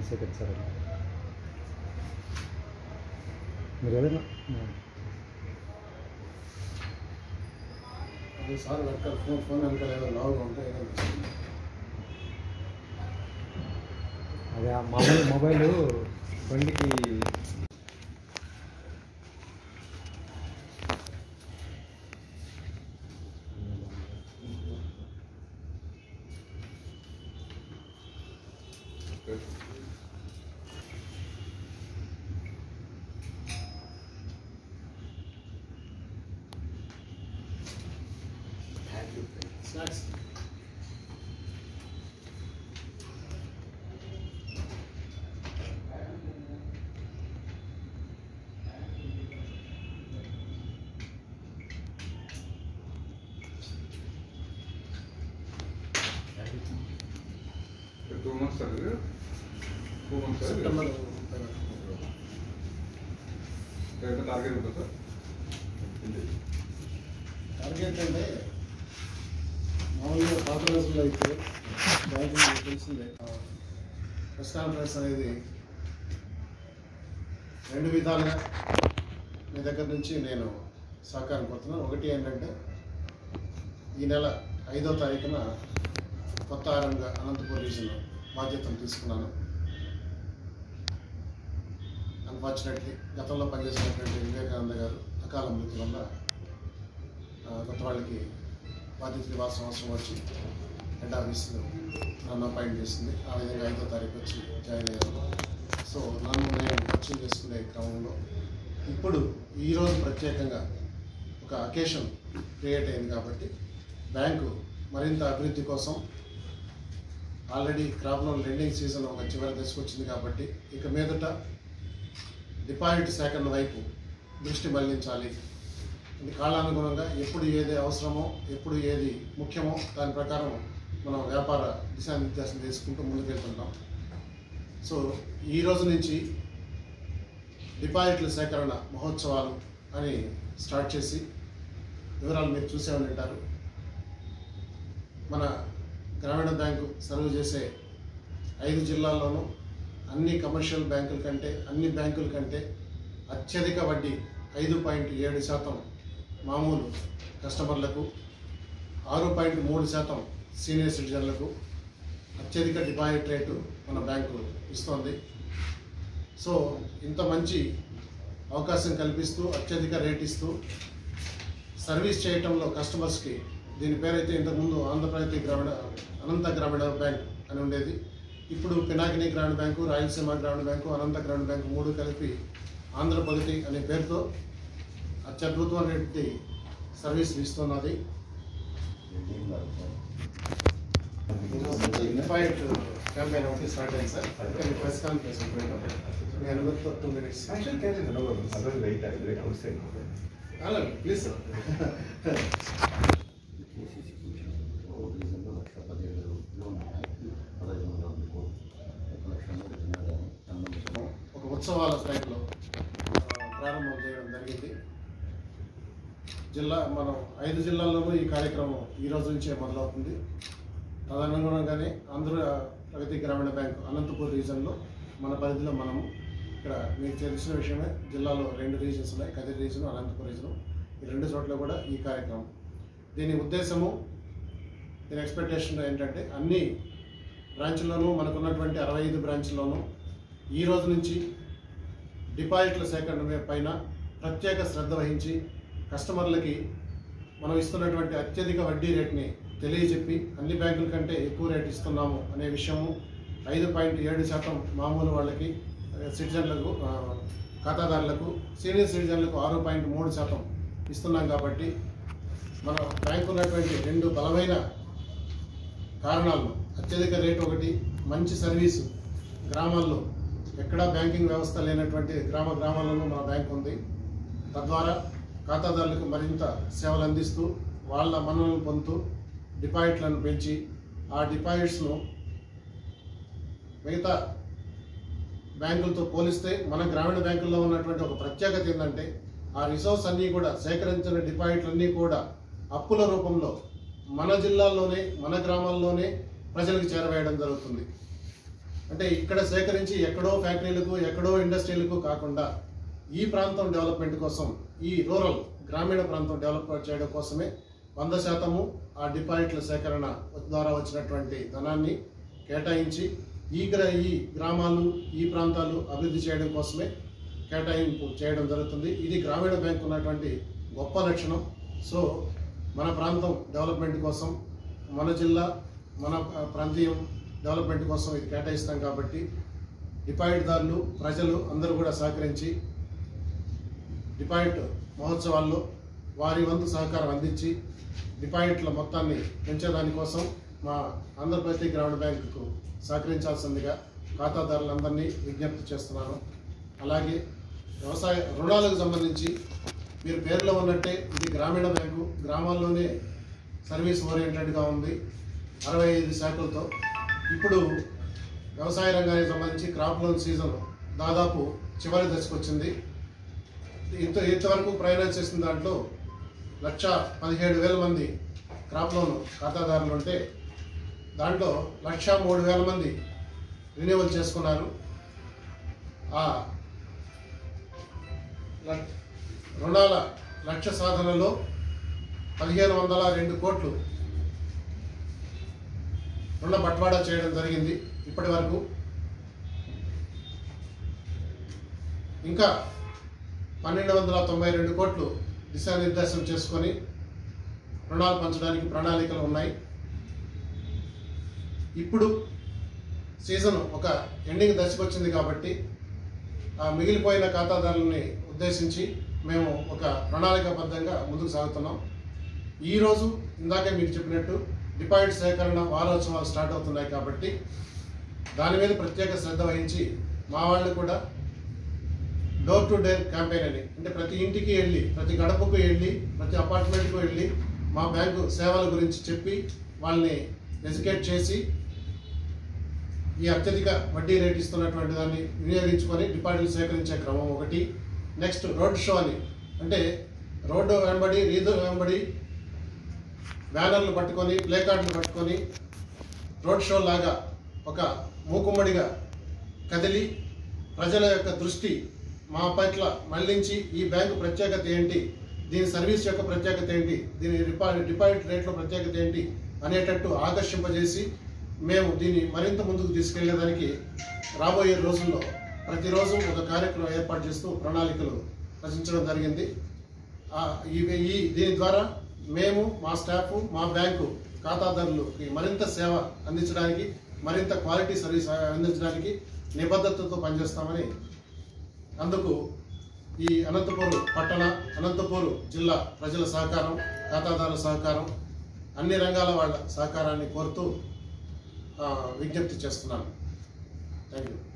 Second sir మీరు ఏదైనా అదే సార్ వెనకాల ఫోన్ ఫోన్ వెనకాల ఏదో లావుగా ఉంటే ఏదో అనిపిస్తుంది. అదే ఆ మొబైల్ మొబైల్ బండికి స్నాక్స్ టూ మంత్స్ సార్ ఇది టూ మంత్స్ సార్ సెప్టెంబర్ ఎంత టార్గెట్ ఉంటుంది సార్ టార్గెట్ అంటే మామూలుగా పాత రోజుల్లో అయితే బ్యాంకింగ్ తెలిసిందే ప్రెస్ కాన్ఫరెన్స్ అనేది రెండు విధాలుగా మీ దగ్గర నుంచి నేను సహకారం కోరుతున్నాను ఒకటి ఏంటంటే ఈ నెల ఐదో తారీఖున కొత్త ఆరంగా అనంతపూర్ రీజన్ బాధ్యతలు తీసుకున్నాను అన్ఫార్చునేట్లీ గతంలో పనిచేసినటువంటి వివేకానంద గారు అకాల మృతి వల్ల ఆ, కొత్త వాళ్ళకి బాధ్యత ఇవ్వాల్సిన అవసరం వచ్చి హెడ్ ఆఫీస్ నన్ను అపాయింట్ చేసింది ఆ విధంగా ఐదో తారీఖు వచ్చి జాయిన్ అయ్యాను సో నన్ను నేను పరిచయం చేసుకునే క్రమంలో ఇప్పుడు ఈరోజు ప్రత్యేకంగా ఒక అకేషన్ క్రియేట్ అయింది కాబట్టి బ్యాంకు మరింత అభివృద్ధి కోసం already crop loan lending season ఒక చివరి దశకు వచ్చింది కాబట్టి ఇక మీదట డిపాజిట్ సేకరణ వైపు దృష్టి మళ్లించాలి ఇది కాలానుగుణంగా ఎప్పుడు ఏది అవసరమో ఎప్పుడు ఏది ముఖ్యమో దాని ప్రకారం మనం వ్యాపార దిశానిర్దేశం చేసుకుంటూ ముందుకెళ్తుంటాం సో ఈ రోజు నుంచి డిపాజిట్ల సేకరణ మహోత్సవాలు అని స్టార్ట్ చేసి వివరాలు మీరు చూసే ఉంటారు మన గ్రామీణ బ్యాంకు సర్వ్ చేసే ఐదు జిల్లాల్లోనూ అన్ని కమర్షియల్ బ్యాంకుల కంటే అన్ని బ్యాంకుల కంటే అత్యధిక వడ్డీ ఐదు పాయింట్ ఏడు శాతం మామూలు కస్టమర్లకు ఆరు పాయింట్ మూడు శాతం సీనియర్ సిటిజన్లకు అత్యధిక డిపాజిట్ రేటు మన బ్యాంకు ఇస్తోంది సో ఇంత మంచి అవకాశం కల్పిస్తూ అత్యధిక రేట్ ఇస్తూ సర్వీస్ చేయటంలో కస్టమర్స్కి దీని పేరైతే ఇంతకుముందు ఆంధ్రప్రదేశ్ గ్రామీణ అనంత గ్రామీణ బ్యాంక్ అని ఉండేది ఇప్పుడు పినాకిని గ్రామీణ బ్యాంకు రాయలసీమ గ్రామీణ బ్యాంకు అనంత గ్రామీణ బ్యాంకు మూడు కలిపి ఆంధ్రప్రగతి అనే పేరుతో అత్యద్భుతమైనటువంటి సర్వీస్ ఇస్తున్నది డిఫైట్ క్యాంపెయిన్ ఒకటి స్టార్ట్ అయింది సార్ అందుకని ప్రెస్ కాన్ఫరెన్స్ పెట్టాం మీ అనుమతితో two minutes Actually, can you know, otherwise wait, I wait outside. అలాగే ప్లీజ్ సార్ ఒక ఉత్సవాల స్థాయిలో ప్రారంభం చేయడం జరిగింది జిల్లా మనం ఐదు జిల్లాల్లోనూ ఈ కార్యక్రమం ఈ రోజు నుంచే మొదలవుతుంది తదనుగుణంగానే ఆంధ్ర ప్రగతి గ్రామీణ బ్యాంక్ అనంతపూర్ రీజన్లో మన పరిధిలో మనము ఇక్కడ మీకు తెలిసిన విషయమే జిల్లాలో రెండు రీజన్స్ ఉన్నాయి కదిరి రీజన్ అనంతపూర్ రీజన్ ఈ రెండు చోట్ల కూడా ఈ కార్యక్రమం దీని ఉద్దేశము దీని ఎక్స్పెక్టేషన్ ఏంటంటే అన్ని బ్రాంచ్ల్లోనూ మనకున్నటువంటి అరవై ఐదు బ్రాంచ్ల్లోనూ ఈ రోజు నుంచి డిపాజిట్ల సేకరణ పైన ప్రత్యేక శ్రద్ధ వహించి కస్టమర్లకి మనం ఇస్తున్నటువంటి అత్యధిక వడ్డీ రేట్ని తెలియజెప్పి అన్ని బ్యాంకుల కంటే ఎక్కువ రేట్ ఇస్తున్నాము అనే విషయము ఐదు పాయింట్ ఏడు శాతం మామూలు వాళ్ళకి ఆ, సిటిజన్లకు ఆ, ఖాతాదారులకు సీనియర్ సిటిజన్లకు ఆరు పాయింట్ మూడు శాతం ఇస్తున్నాం కాబట్టి మన బ్యాంకు ఉన్నటువంటి రెండు బలమైన కారణాలు అత్యధిక రేట్ ఒకటి మంచి సర్వీసు గ్రామాల్లో ఎక్కడా బ్యాంకింగ్ వ్యవస్థ లేనటువంటి గ్రామ గ్రామాలలో మన బ్యాంక్ ఉంది తద్వారా ఖాతాదారులకు మరింత సేవలు అందిస్తూ వాళ్ళ మన్ననలు పొందుతూ డిపాజిట్లను పెంచి ఆ డిపాజిట్స్ను మిగతా బ్యాంకులతో పోలిస్తే మన గ్రామీణ బ్యాంకుల్లో ఉన్నటువంటి ఒక ప్రత్యేకత ఏంటంటే ఆ రిసోర్స్ అన్నీ కూడా సేకరించిన డిపాజిట్లన్నీ కూడా అప్పుల రూపంలో మన జిల్లాల్లోనే మన గ్రామాల్లోనే ప్రజలకు చేరవేయడం జరుగుతుంది అంటే ఇక్కడ సేకరించి ఎక్కడో ఫ్యాక్టరీలకు ఎక్కడో ఇండస్ట్రీలకు కాకుండా ఈ ప్రాంతం డెవలప్మెంట్ కోసం ఈ రూరల్ గ్రామీణ ప్రాంతం డెవలప్ చేయడం కోసమే వంద శాతము ఆ డిపాజిట్ల సేకరణ ద్వారా వచ్చినటువంటి ధనాన్ని కేటాయించి ఈ గ్ర ఈ గ్రామాలు ఈ ప్రాంతాలు అభివృద్ధి చేయడం కోసమే కేటాయింపు చేయడం జరుగుతుంది ఇది గ్రామీణ బ్యాంక్ ఉన్నటువంటి గొప్ప లక్షణం సో మన ప్రాంతం డెవలప్మెంట్ కోసం మన జిల్లా మన ఆ, ప్రాంతీయం డెవలప్మెంట్ కోసం ఇది కేటాయిస్తాం కాబట్టి డిపాజిట్దారులు ప్రజలు అందరూ కూడా సహకరించి డిపాజిట్ మహోత్సవాల్లో వారి వంతు సహకారం అందించి డిపాజిట్ల మొత్తాన్ని పెంచేదానికోసం మా ఆంధ్రప్రదేశ్ గ్రామీణ బ్యాంకుకు సహకరించాల్సిందిగా ఖాతాదారులందరినీ విజ్ఞప్తి చేస్తున్నాను అలాగే వ్యవసాయ రుణాలకు సంబంధించి మీరు పేరులో ఉన్నట్టే ఇది గ్రామీణ బ్యాంకు గ్రామాల్లోనే సర్వీస్ ఓరియంటెడ్గా ఉంది అరవై ఐదు శాఖలతో ఇప్పుడు వ్యవసాయ రంగానికి సంబంధించి క్రాప్ లోన్ సీజన్ దాదాపు చివరి దశకు వచ్చింది ఇంత ఇంతవరకు ప్రయాణం చేసిన దాంట్లో లక్ష పదిహేడు వేల మంది క్రాప్ లోన్ ఖాతాదారులు ఉంటే దాంట్లో లక్ష మూడు వేల మంది రిన్యూవల్ చేసుకున్నారు ఆ ల- రుణాల లక్ష్య సాధనలో పదిహేను వందల రెండు కోట్లు రుణ బట్వాడా చేయడం జరిగింది ఇప్పటి వరకు ఇంకా పన్నెండు వందల తొంభై రెండు కోట్లు దిశానిర్దేశం చేసుకొని రుణాలు పంచడానికి ప్రణాళికలు ఉన్నాయి ఇప్పుడు సీజన్ ఒక ఎండింగ్ దశకు వచ్చింది కాబట్టి ఆ మిగిలిపోయిన ఖాతాదారులని ఉద్దేశించి మేము ఒక ప్రణాళికాబద్ధంగా ముందుకు సాగుతున్నాం ఈరోజు ఇందాకే మీకు చెప్పినట్టు డిపాజిట్ సేకరణ వారోత్సవాలు స్టార్ట్ అవుతున్నాయి కాబట్టి దాని మీద ప్రత్యేక శ్రద్ధ వహించి మా వాళ్ళు కూడా డోర్ టు డోర్ క్యాంపెయిన్ అని అంటే ప్రతి ఇంటికి వెళ్ళి ప్రతి గడపకు వెళ్ళి ప్రతి అపార్ట్మెంట్కు వెళ్ళి మా బ్యాంకు సేవల గురించి చెప్పి వాళ్ళని ఎడ్యుకేట్ చేసి ఈ అత్యధిక వడ్డీ రేట్ ఇస్తున్నటువంటి దాన్ని వినియోగించుకొని డిపాజిట్లు సేకరించే క్రమం ఒకటి నెక్స్ట్ రోడ్ షో అని అంటే రోడ్డు వెంబడి రీదు వెంబడి బ్యానర్లు పట్టుకొని ప్లే కార్డులు పట్టుకొని రోడ్ షో లాగా ఒక మూకుమ్మడిగా కదిలి ప్రజల యొక్క దృష్టి మా పట్ల మళ్లించి ఈ బ్యాంకు ప్రత్యేకత ఏంటి దీని సర్వీస్ యొక్క ప్రత్యేకత ఏంటి దీని డిపాజిట్ డిపాజిట్ రేట్ల ప్రత్యేకత ఏంటి అనేటట్టు ఆకర్షింపజేసి మేము దీన్ని మరింత ముందుకు తీసుకెళ్లేదానికి రాబోయే రోజుల్లో ప్రతిరోజు ఒక కార్యక్రమం ఏర్పాటు చేస్తూ ప్రణాళికలు రచించడం జరిగింది ఆ, ఈ- ఈ దీని ద్వారా మేము మా స్టాఫ్ మా బ్యాంకు ఖాతాదారులకి మరింత సేవ అందించడానికి మరింత క్వాలిటీ సర్వీస్ అందించడానికి నిబద్ధతతో పనిచేస్తామని అందుకు ఈ అనంతపూర్ పట్టణ అనంతపూర్ జిల్లా ప్రజల సహకారం ఖాతాదారుల సహకారం అన్ని రంగాల వాళ్ళ సహకారాన్ని కోరుతూ ఆ, విజ్ఞప్తి చేస్తున్నాను థ్యాంక్ యూ